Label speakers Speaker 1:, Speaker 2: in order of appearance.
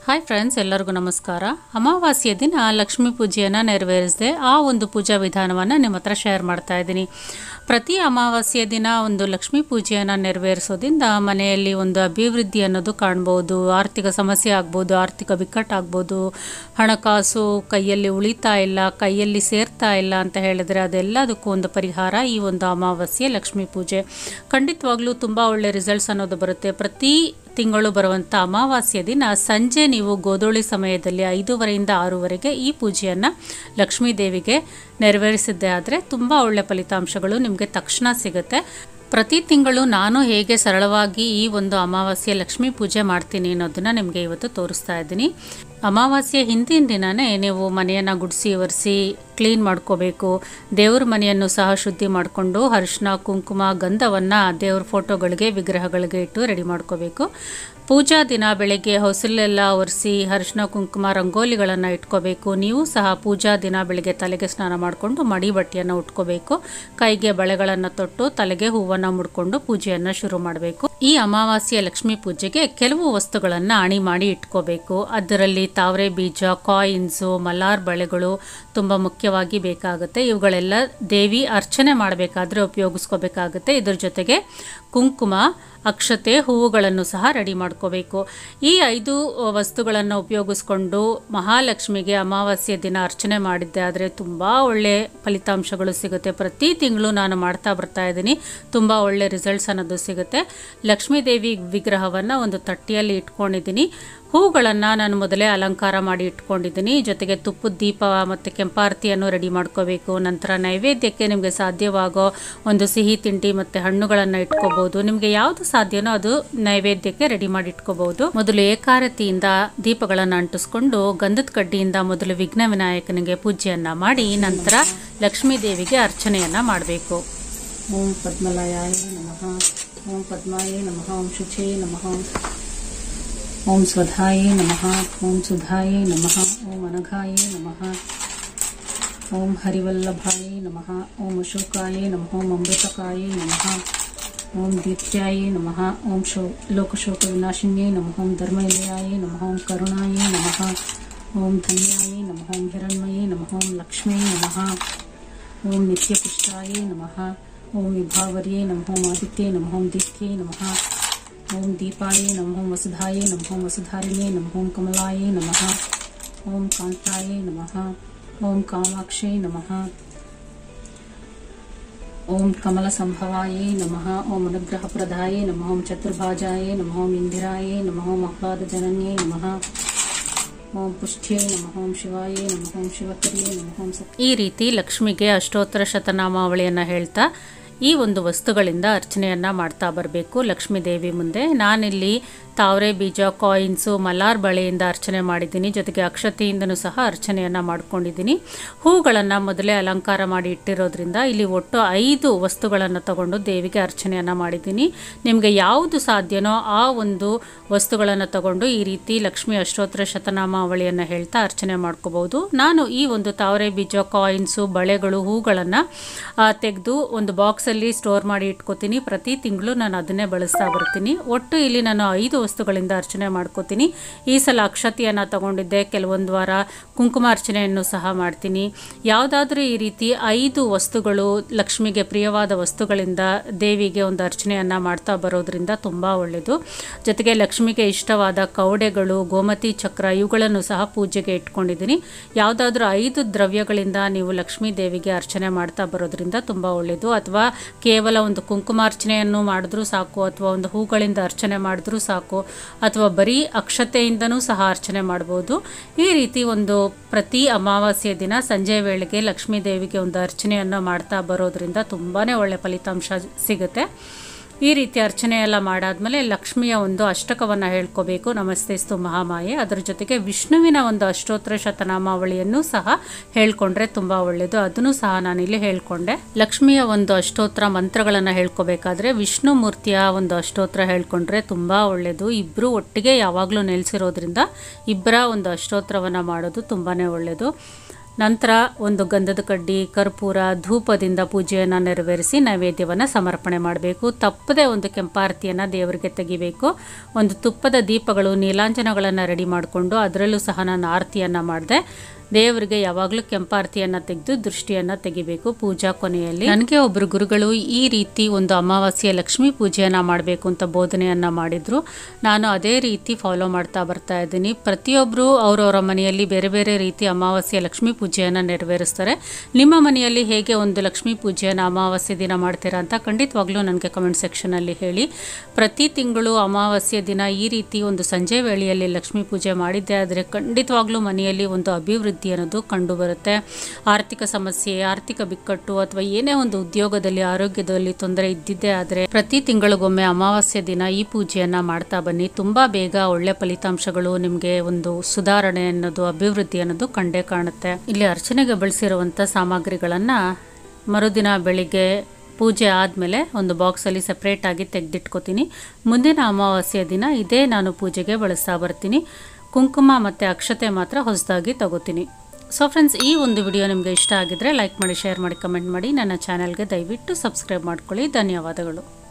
Speaker 1: hi friends ಎಲ್ಲರಿಗೂ ನಮಸ್ಕಾರ ಅಮಾವಾಸ್ಯೆ ದಿನ ಲಕ್ಷ್ಮೀ ಪೂಜೆಯನ್ನು ನೆರವೇರಿಸಿದೆ ಆ ಒಂದು ಪೂಜಾ ವಿಧಾನವನ್ನು ನಿಮ್ಮ ಹತ್ರ ಶೇರ್ ಮಾಡ್ತಾ ಇದ್ದೀನಿ ಪ್ರತಿ ಅಮಾವಾಸ್ಯೆ ದಿನ ಒಂದು ಲಕ್ಷ್ಮೀ ಪೂಜೆಯನ್ನು ನೆರವೇರಿಸೋದ್ರಿಂದ ಮನೆಯಲ್ಲಿ ಒಂದು ಅಭಿವೃದ್ಧಿ ಅನ್ನೋದು ಕಾಣ್ಬೋದು ಆರ್ಥಿಕ ಸಮಸ್ಯೆ ಆಗ್ಬೋದು ಆರ್ಥಿಕ ಬಿಕ್ಕಟ್ಟಾಗ್ಬೋದು ಹಣಕಾಸು ಕೈಯಲ್ಲಿ ಉಳಿತಾ ಇಲ್ಲ ಕೈಯಲ್ಲಿ ಸೇರ್ತಾ ಇಲ್ಲ ಅಂತ ಹೇಳಿದ್ರೆ ಅದೆಲ್ಲದಕ್ಕೂ ಒಂದು ಪರಿಹಾರ ಈ ಒಂದು ಅಮಾವಾಸ್ಯೆ ಲಕ್ಷ್ಮೀ ಪೂಜೆ ಖಂಡಿತವಾಗ್ಲೂ ತುಂಬ ಒಳ್ಳೆ ರಿಸಲ್ಟ್ಸ್ ಅನ್ನೋದು ಬರುತ್ತೆ ಪ್ರತಿ ತಿಂಗಳು ಬರುವಂಥ ಅಮಾವಾಸ್ಯ ದಿನ ಸಂಜೆ ನೀವು ಗೋಧೂಳಿ ಸಮಯದಲ್ಲಿ ಐದೂವರೆಯಿಂದ ಆರೂವರೆಗೆ ಈ ಪೂಜೆಯನ್ನು ಲಕ್ಷ್ಮೀ ದೇವಿಗೆ ನೆರವೇರಿಸಿದ್ದೆ ಆದರೆ ತುಂಬ ಒಳ್ಳೆ ಫಲಿತಾಂಶಗಳು ನಿಮಗೆ ತಕ್ಷಣ ಸಿಗುತ್ತೆ ಪ್ರತಿ ತಿಂಗಳು ನಾನು ಹೇಗೆ ಸರಳವಾಗಿ ಈ ಒಂದು ಅಮಾವಾಸ್ಯೆ ಲಕ್ಷ್ಮೀ ಪೂಜೆ ಮಾಡ್ತೀನಿ ಅನ್ನೋದನ್ನ ನಿಮಗೆ ಇವತ್ತು ತೋರಿಸ್ತಾ ಇದ್ದೀನಿ ಅಮಾವಾಸ್ಯೆ ಹಿಂದಿನ ದಿನವೇ ನೀವು ಮನೆಯನ್ನು ಗುಡಿಸಿ ಒರೆಸಿ ಕ್ಲೀನ್ ಮಾಡ್ಕೋಬೇಕು ದೇವ್ರ ಮನೆಯನ್ನು ಸಹ ಶುದ್ಧಿ ಮಾಡಿಕೊಂಡು ಅರಿಶಿನ ಕುಂಕುಮ ಗಂಧವನ್ನು ದೇವ್ರ ಫೋಟೋಗಳಿಗೆ ವಿಗ್ರಹಗಳಿಗೆ ಇಟ್ಟು ರೆಡಿ ಮಾಡ್ಕೋಬೇಕು ಪೂಜಾ ದಿನ ಬೆಳಗ್ಗೆ ಹೊಸಲೆಲ್ಲ ಒರೆಸಿ ಅರಿಶಿನ ಕುಂಕುಮ ರಂಗೋಲಿಗಳನ್ನು ಇಟ್ಕೋಬೇಕು ನೀವು ಸಹ ಪೂಜಾ ದಿನ ಬೆಳಗ್ಗೆ ತಲೆಗೆ ಸ್ನಾನ ಮಾಡಿಕೊಂಡು ಮಡಿ ಬಟ್ಟೆಯನ್ನು ಉಟ್ಕೋಬೇಕು ಕೈಗೆ ಬಳೆಗಳನ್ನು ತೊಟ್ಟು ತಲೆಗೆ ಹೂವನ್ನು ಮುಡ್ಕೊಂಡು ಪೂಜೆಯನ್ನು ಶುರು ಮಾಡಬೇಕು ಈ ಅಮಾವಾಸ್ಯೆ ಲಕ್ಷ್ಮೀ ಪೂಜೆಗೆ ಕೆಲವು ವಸ್ತುಗಳನ್ನು ಅಣಿ ಮಾಡಿ ಇಟ್ಕೋಬೇಕು ಅದರಲ್ಲಿ ತಾವರೆ ಬೀಜ ಕಾಯಿನ್ಸು ಮಲಾರ್ ಬಳೆಗಳು ತುಂಬ ಮುಖ್ಯವಾಗಿ ಬೇಕಾಗುತ್ತೆ ಇವುಗಳೆಲ್ಲ ದೇವಿ ಅರ್ಚನೆ ಮಾಡಬೇಕಾದ್ರೆ ಉಪಯೋಗಿಸ್ಕೋಬೇಕಾಗುತ್ತೆ ಇದ್ರ ಜೊತೆಗೆ ಕುಂಕುಮ ಅಕ್ಷತೆ ಹೂವುಗಳನ್ನು ಸಹ ರೆಡಿ ಮಾಡ್ಕೋಬೇಕು ಈ ಐದು ವಸ್ತುಗಳನ್ನು ಉಪಯೋಗಿಸ್ಕೊಂಡು ಮಹಾಲಕ್ಷ್ಮಿಗೆ ಅಮಾವಾಸ್ಯೆ ದಿನ ಅರ್ಚನೆ ಮಾಡಿದ್ದೆ ಆದರೆ ತುಂಬ ಒಳ್ಳೆ ಫಲಿತಾಂಶಗಳು ಸಿಗುತ್ತೆ ಪ್ರತಿ ತಿಂಗಳು ನಾನು ಮಾಡ್ತಾ ಬರ್ತಾ ಇದ್ದೀನಿ ತುಂಬ ಒಳ್ಳೆ ರಿಸಲ್ಟ್ಸ್ ಅನ್ನೋದು ಸಿಗುತ್ತೆ ಲಕ್ಷ್ಮೀ ದೇವಿ ವಿಗ್ರಹವನ್ನು ಒಂದು ತಟ್ಟಿಯಲ್ಲಿ ಇಟ್ಕೊಂಡಿದ್ದೀನಿ ಹೂಗಳನ್ನು ನಾನು ಮೊದಲೇ ಅಲಂಕಾರ ಮಾಡಿ ಇಟ್ಕೊಂಡಿದ್ದೀನಿ ಜೊತೆಗೆ ತುಪ್ಪದ ದೀಪ ಮತ್ತು ಕೆಂಪಾರತಿಯನ್ನು ರೆಡಿ ಮಾಡ್ಕೋಬೇಕು ನಂತರ ನೈವೇದ್ಯಕ್ಕೆ ನಿಮಗೆ ಸಾಧ್ಯವಾಗೋ ಒಂದು ಸಿಹಿ ತಿಂಡಿ ಮತ್ತು ಹಣ್ಣುಗಳನ್ನು ಇಟ್ಕೋಬಹುದು ನಿಮಗೆ ಯಾವುದು ಸಾಧ್ಯನೋ ಅದು ನೈವೇದ್ಯಕ್ಕೆ ರೆಡಿ ಮಾಡಿ ಇಟ್ಕೋಬಹುದು ಮೊದಲು ಏಕಾರತಿಯಿಂದ ದೀಪಗಳನ್ನು ಅಂಟಿಸ್ಕೊಂಡು ಗಂಧದ ಕಡ್ಡಿಯಿಂದ ಮೊದಲು ವಿಘ್ನ ವಿನಾಯಕನಿಗೆ ಪೂಜೆಯನ್ನ ಮಾಡಿ ನಂತರ ಲಕ್ಷ್ಮೀ ದೇವಿಗೆ ಅರ್ಚನೆಯನ್ನ ಮಾಡಬೇಕು
Speaker 2: ಓಂ ಪದ್ಮಲಯಾಯ ನಮಃ ಓಂ ಪದ್ಮಾಯ ನಮಃ ಓಂ ಶುಚೇ ನಮಃ ಓಂ ಸ್ವಧಾಯ ನಮಃ ಓಂ ಸುಧಾಯ ನಮಃ ಓಂ ಅನಘಾಯ ನಮಃ ಓಂ ಹರಿವಲ್ಲಭಾಯ ನಮಃ ಓಂ ಅಶೋಕಾಯ ನಮಃ ಓಂ ಅಮೃತಕಾಯ ನಮಃ ಓಂ ದೀಪ್ತ್ಯಾಯ ನಮಃ ಓಂ ಶೋ ಲೋಕಶೋಕ ವಿನಾಶಿನ್ಯೈ ನಮಃ ಓಂ ಧರ್ಮೈಲಯಾಯ ನಮಃ ಓಂ ಕರುಣಾಯ ನಮಃ ಓಂ ಧನ್ಯಾಯ ನಮಃ ಓಂ ಹಿರಣ್ಮಯೇ ನಮಃ ಓಂ ಲಕ್ಷ್ಮೀ ನಮಃ ಓಂ ನಿತ್ಯಪುಷ್ಟಾಯ ನಮಃ ಓಂ ವಿಭಾವರ್ಯೇ ನಮಃ ಓಂ ಆದಿತ್ಯೇ ನಮಃ ಓಂ ದೀಪ್ತ್ಯೇ ನಮಃ ಓಂ ದೀಪಾಯ ನಮಃ ಓಂ ವಸುಧಾಯ ನಮಃ ಓಂ ವಸುಧಾರಿಣೇ ನಮಃ ಓಂ ಕಮಲಾಯ ನಮಃ ಓಂ ಕಾಂತಾಯ ನಮಃ ಓಂ ಕಾಮಾಕ್ಷೇ ನಮಃ ಓಂ ಕಮಲ ಸಂಭವಾಯ ನಮಃ ಓಂ ಅನುಗ್ರಹಪ್ರದಾಯ ನಮಃ ಓಂ ಚತುರ್ಭಾಜಾಯ ನಮಃ ಓಂ ಇಂದಿರಾಯ ನಮಃ ಓಂ ಆಹ್ಲಾದ ಜನನ್ಯೇ ನಮಃ ಓಂ ಪುಷ್ಠ್ಯೇ ನಮಃ ಓಂ ಶಿವಾಯ ನಮಃ ಓಂ ಶಿವಕರ್ಯೇ ನಮಃ ಓಂ ಸತ್ಯ
Speaker 1: ಈ ರೀತಿ ಲಕ್ಷ್ಮಿಗೆ ಅಷ್ಟೋತ್ತರ ಶತನಾಮಾವಳಿಯನ್ನು ಹೇಳ್ತಾ ಈ ಒಂದು ವಸ್ತುಗಳಿಂದ ಅರ್ಚನೆಯನ್ನು ಮಾಡ್ತಾ ಬರಬೇಕು ಲಕ್ಷ್ಮೀ ದೇವಿ ಮುಂದೆ ನಾನಿಲ್ಲಿ ತಾವರೆ ಬೀಜ ಕಾಯಿನ್ಸು ಮಲಾರ್ ಬಳೆಯಿಂದ ಅರ್ಚನೆ ಮಾಡಿದ್ದೀನಿ ಜೊತೆಗೆ ಅಕ್ಷತೆಯಿಂದನೂ ಸಹ ಅರ್ಚನೆಯನ್ನು ಮಾಡ್ಕೊಂಡಿದ್ದೀನಿ ಹೂಗಳನ್ನು ಮೊದಲೇ ಅಲಂಕಾರ ಮಾಡಿ ಇಟ್ಟಿರೋದ್ರಿಂದ ಇಲ್ಲಿ ಒಟ್ಟು ಐದು ವಸ್ತುಗಳನ್ನು ತಗೊಂಡು ದೇವಿಗೆ ಅರ್ಚನೆಯನ್ನು ಮಾಡಿದ್ದೀನಿ ನಿಮಗೆ ಯಾವುದು ಸಾಧ್ಯನೋ ಆ ಒಂದು ವಸ್ತುಗಳನ್ನು ತಗೊಂಡು ಈ ರೀತಿ ಲಕ್ಷ್ಮಿ ಅಷ್ಟೋತ್ತರ ಶತನಾಮಾವಳಿಯನ್ನು ಹೇಳ್ತಾ ಅರ್ಚನೆ ಮಾಡ್ಕೋಬಹುದು ನಾನು ಈ ಒಂದು ತಾವರೆ ಬೀಜ ಕಾಯಿನ್ಸು ಬಳೆಗಳು ಹೂಗಳನ್ನು ತೆಗೆದು ಒಂದು ಬಾಕ್ಸಲ್ಲಿ ಸ್ಟೋರ್ ಮಾಡಿ ಇಟ್ಕೋತೀನಿ ಪ್ರತಿ ತಿಂಗಳು ನಾನು ಅದನ್ನೇ ಬಳಸ್ತಾ ಬರ್ತೀನಿ ಒಟ್ಟು ಇಲ್ಲಿ ನಾನು ಐದು ವಸ್ತುಗಳಿಂದ ಅರ್ಚನೆ ಮಾಡ್ಕೋತೀನಿ ಈ ಸಲ ಅಕ್ಷತೆಯನ್ನು ತಗೊಂಡಿದ್ದೆ ಕೆಲವೊಂದು ವಾರ ಕುಂಕುಮಾರ್ಚನೆಯನ್ನು ಸಹ ಮಾಡ್ತೀನಿ ಯಾವುದಾದ್ರೂ ಈ ರೀತಿ ಐದು ವಸ್ತುಗಳು ಲಕ್ಷ್ಮಿಗೆ ಪ್ರಿಯವಾದ ವಸ್ತುಗಳಿಂದ ದೇವಿಗೆ ಒಂದು ಅರ್ಚನೆಯನ್ನು ಮಾಡ್ತಾ ಬರೋದ್ರಿಂದ ತುಂಬ ಒಳ್ಳೆಯದು ಜೊತೆಗೆ ಲಕ್ಷ್ಮಿಗೆ ಇಷ್ಟವಾದ ಕವಡೆಗಳು ಗೋಮತಿ ಚಕ್ರ ಇವುಗಳನ್ನು ಸಹ ಪೂಜೆಗೆ ಇಟ್ಕೊಂಡಿದ್ದೀನಿ ಯಾವುದಾದ್ರೂ ಐದು ದ್ರವ್ಯಗಳಿಂದ ನೀವು ಲಕ್ಷ್ಮೀ ದೇವಿಗೆ ಅರ್ಚನೆ ಮಾಡ್ತಾ ಬರೋದ್ರಿಂದ ತುಂಬ ಒಳ್ಳೆಯದು ಅಥವಾ ಕೇವಲ ಒಂದು ಕುಂಕುಮಾರ್ಚನೆಯನ್ನು ಮಾಡಿದ್ರೂ ಸಾಕು ಅಥವಾ ಒಂದು ಹೂಗಳಿಂದ ಅರ್ಚನೆ ಮಾಡಿದ್ರೂ ಸಾಕು ಅಥವಾ ಬರೀ ಅಕ್ಷತೆಯಿಂದನೂ ಸಹ ಅರ್ಚನೆ ಮಾಡ್ಬೋದು ಈ ರೀತಿ ಒಂದು ಪ್ರತಿ ಅಮಾವಾಸ್ಯೆ ದಿನ ಸಂಜೆ ವೇಳೆಗೆ ಲಕ್ಷ್ಮೀ ದೇವಿಗೆ ಒಂದು ಅರ್ಚನೆಯನ್ನು ಮಾಡ್ತಾ ಬರೋದ್ರಿಂದ ತುಂಬಾ ಒಳ್ಳೆ ಫಲಿತಾಂಶ ಸಿಗುತ್ತೆ ಈ ರೀತಿ ಅರ್ಚನೆ ಎಲ್ಲ ಮಾಡಾದ್ಮೇಲೆ ಲಕ್ಷ್ಮಿಯ ಒಂದು ಅಷ್ಟಕವನ್ನು ಹೇಳ್ಕೋಬೇಕು ನಮಸ್ತೆಸ್ತು ಮಹಾಮಾಯೆ ಅದರ ಜೊತೆಗೆ ವಿಷ್ಣುವಿನ ಒಂದು ಅಷ್ಟೋತ್ತರ ಶತನಾಮಾವಳಿಯನ್ನು ಸಹ ಹೇಳ್ಕೊಂಡ್ರೆ ತುಂಬ ಒಳ್ಳೆಯದು ಅದನ್ನು ಸಹ ನಾನಿಲ್ಲಿ ಹೇಳ್ಕೊಂಡೆ ಲಕ್ಷ್ಮಿಯ ಒಂದು ಅಷ್ಟೋತ್ತರ ಮಂತ್ರಗಳನ್ನು ಹೇಳ್ಕೋಬೇಕಾದ್ರೆ ವಿಷ್ಣು ಮೂರ್ತಿಯ ಒಂದು ಅಷ್ಟೋತ್ತರ ಹೇಳ್ಕೊಂಡ್ರೆ ತುಂಬ ಒಳ್ಳೆಯದು ಇಬ್ಬರು ಒಟ್ಟಿಗೆ ಯಾವಾಗಲೂ ನೆಲೆಸಿರೋದ್ರಿಂದ ಇಬ್ಬರ ಒಂದು ಅಷ್ಟೋತ್ತರವನ್ನು ಮಾಡೋದು ತುಂಬಾ ಒಳ್ಳೆಯದು ನಂತರ ಒಂದು ಗಂಧದ ಕಡ್ಡಿ ಕರ್ಪೂರ ಧೂಪದಿಂದ ಪೂಜೆಯನ್ನು ನೆರವೇರಿಸಿ ನೈವೇದ್ಯವನ್ನು ಸಮರ್ಪಣೆ ಮಾಡಬೇಕು ತಪ್ಪದೆ ಒಂದು ಕೆಂಪಾರತಿಯನ್ನು ದೇವರಿಗೆ ತೆಗಿಬೇಕು ಒಂದು ತುಪ್ಪದ ದೀಪಗಳು ನೀಲಾಂಜನಗಳನ್ನು ರೆಡಿ ಮಾಡಿಕೊಂಡು ಅದರಲ್ಲೂ ಸಹ ನಾನು ಆರತಿಯನ್ನು ಮಾಡಿದೆ ದೇವರಿಗೆ ಯಾವಾಗಲೂ ಕೆಂಪಾರತಿಯನ್ನು ತೆಗೆದು ದೃಷ್ಟಿಯನ್ನು ತೆಗಿಬೇಕು ಪೂಜಾ ಕೊನೆಯಲ್ಲಿ ನನಗೆ ಒಬ್ಬರು ಗುರುಗಳು ಈ ರೀತಿ ಒಂದು ಅಮಾವಾಸ್ಯೆ ಲಕ್ಷ್ಮೀ ಪೂಜೆಯನ್ನು ಮಾಡಬೇಕು ಅಂತ ಬೋಧನೆಯನ್ನು ಮಾಡಿದ್ರು ನಾನು ಅದೇ ರೀತಿ ಫಾಲೋ ಮಾಡ್ತಾ ಬರ್ತಾ ಇದ್ದೀನಿ ಪ್ರತಿಯೊಬ್ಬರು ಅವರವರ ಮನೆಯಲ್ಲಿ ಬೇರೆ ಬೇರೆ ರೀತಿ ಅಮಾವಾಸ್ಯೆ ಲಕ್ಷ್ಮೀ ಪೂಜೆಯನ್ನು ನೆರವೇರಿಸ್ತಾರೆ ನಿಮ್ಮ ಮನೆಯಲ್ಲಿ ಹೇಗೆ ಒಂದು ಲಕ್ಷ್ಮೀ ಪೂಜೆಯನ್ನು ಅಮಾವಾಸ್ಯೆ ದಿನ ಮಾಡ್ತೀರಾ ಅಂತ ಖಂಡಿತವಾಗ್ಲೂ ನನಗೆ ಕಮೆಂಟ್ ಸೆಕ್ಷನಲ್ಲಿ ಹೇಳಿ ಪ್ರತಿ ತಿಂಗಳು ಅಮಾವಾಸ್ಯೆ ದಿನ ಈ ರೀತಿ ಒಂದು ಸಂಜೆ ವೇಳೆಯಲ್ಲಿ ಲಕ್ಷ್ಮೀ ಪೂಜೆ ಮಾಡಿದ್ದೆ ಆದರೆ ಖಂಡಿತವಾಗ್ಲೂ ಮನೆಯಲ್ಲಿ ಒಂದು ಅಭಿವೃದ್ಧಿ ಅನ್ನೋದು ಕಂಡು ಬರುತ್ತೆ ಆರ್ಥಿಕ ಸಮಸ್ಯೆ ಆರ್ಥಿಕ ಬಿಕ್ಕಟ್ಟು ಅಥವಾ ಏನೇ ಒಂದು ಉದ್ಯೋಗದಲ್ಲಿ ಆರೋಗ್ಯದಲ್ಲಿ ತೊಂದರೆ ಇದ್ದಿದ್ದೇ ಆದರೆ ಪ್ರತಿ ತಿಂಗಳಿಗೊಮ್ಮೆ ಅಮಾವಾಸ್ಯೆ ದಿನ ಈ ಪೂಜೆಯನ್ನ ಮಾಡ್ತಾ ಬನ್ನಿ ತುಂಬಾ ಬೇಗ ಒಳ್ಳೆ ಫಲಿತಾಂಶಗಳು ನಿಮಗೆ ಒಂದು ಸುಧಾರಣೆ ಅನ್ನೋದು ಅಭಿವೃದ್ಧಿ ಅನ್ನೋದು ಕಂಡೇ ಕಾಣುತ್ತೆ ಇಲ್ಲಿ ಅರ್ಚನೆಗೆ ಬಳಸಿರುವಂಥ ಸಾಮಗ್ರಿಗಳನ್ನ ಮರುದಿನ ಬೆಳಿಗ್ಗೆ ಪೂಜೆ ಆದಮೇಲೆ ಒಂದು ಬಾಕ್ಸಲ್ಲಿ ಸಪ್ರೇಟಾಗಿ ತೆಗೆದಿಟ್ಕೋತೀನಿ ಮುಂದಿನ ಅಮಾವಾಸ್ಯೆಯ ದಿನ ಇದೇ ನಾನು ಪೂಜೆಗೆ ಬಳಸ್ತಾ ಬರ್ತೀನಿ ಕುಂಕುಮ ಮತ್ತು ಅಕ್ಷತೆ ಮಾತ್ರ ಹೊಸದಾಗಿ ತಗೋತೀನಿ ಸೊ ಫ್ರೆಂಡ್ಸ್ ಈ ಒಂದು ವಿಡಿಯೋ ನಿಮಗೆ ಇಷ್ಟ ಆಗಿದ್ರೆ ಲೈಕ್ ಮಾಡಿ ಶೇರ್ ಮಾಡಿ ಕಮೆಂಟ್ ಮಾಡಿ ನನ್ನ ಚಾನಲ್ಗೆ ದಯವಿಟ್ಟು ಸಬ್ಸ್ಕ್ರೈಬ್ ಮಾಡ್ಕೊಳ್ಳಿ ಧನ್ಯವಾದಗಳು